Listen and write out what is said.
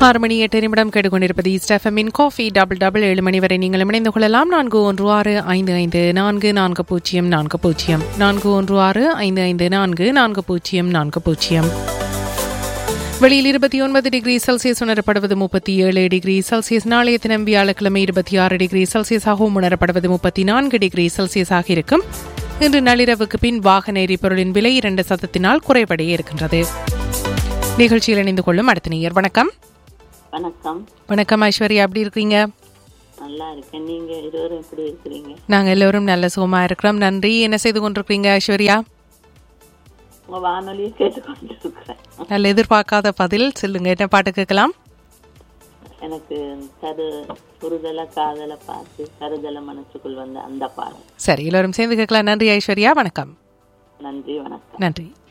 ஆறு மணி எட்டு நிமிடம் கேட்டுக்கொண்டிருப்பது ஸ்டெஃபமின் காஃபி டபுள் டபுள் ஏழு மணி வரை நீங்கள் இணைந்து கொள்ளலாம் நான்கு ஒன்று ஆறு ஐந்து ஐந்து நான்கு நான்கு பூஜ்ஜியம் நான்கு பூஜ்ஜியம் நான்கு ஒன்று ஆறு ஐந்து ஐந்து நான்கு நான்கு பூஜ்ஜியம் நான்கு பூஜ்ஜியம் வெளியில் இருபத்தி ஒன்பது டிகிரி செல்சியஸ் உணரப்படுவது முப்பத்தி ஏழு டிகிரி செல்சியஸ் நாளைய தினம் வியாழக்கிழமை இருபத்தி ஆறு டிகிரி செல்சியஸாகவும் உணரப்படுவது முப்பத்தி நான்கு டிகிரி செல்சியஸாக இருக்கும் இன்று நள்ளிரவுக்கு பின் வாகன எரிபொருளின் விலை இரண்டு சதத்தினால் குறைவடைய இருக்கின்றது நிகழ்ச்சியில் இணைந்து கொள்ளும் அடுத்த நேயர் வணக்கம் வணக்கம் வணக்கம் ஐஸ்வர்யா எப்படி இருக்கீங்க நல்லா இருக்கேன் நீங்க இருவரும் எப்படி இருக்கிறீங்க நாங்க எல்லோரும் நல்ல சுகமா இருக்கிறோம் நன்றி என்ன செய்து கொண்டிருக்கீங்க ஐஸ்வர்யா உங்க வானொலியை கேட்டுக்கொண்டு இருக்கிறேன் நல்ல எதிர்பார்க்காத பதில் சொல்லுங்க என்ன பாட்டு கேட்கலாம் எனக்கு கரு புரிதலை காதலை பார்த்து கருதலை மனசுக்குள் வந்த அந்த பாடல் சரி எல்லோரும் சேர்ந்து கேட்கலாம் நன்றி ஐஸ்வர்யா வணக்கம் நன்றி வணக்கம் நன்றி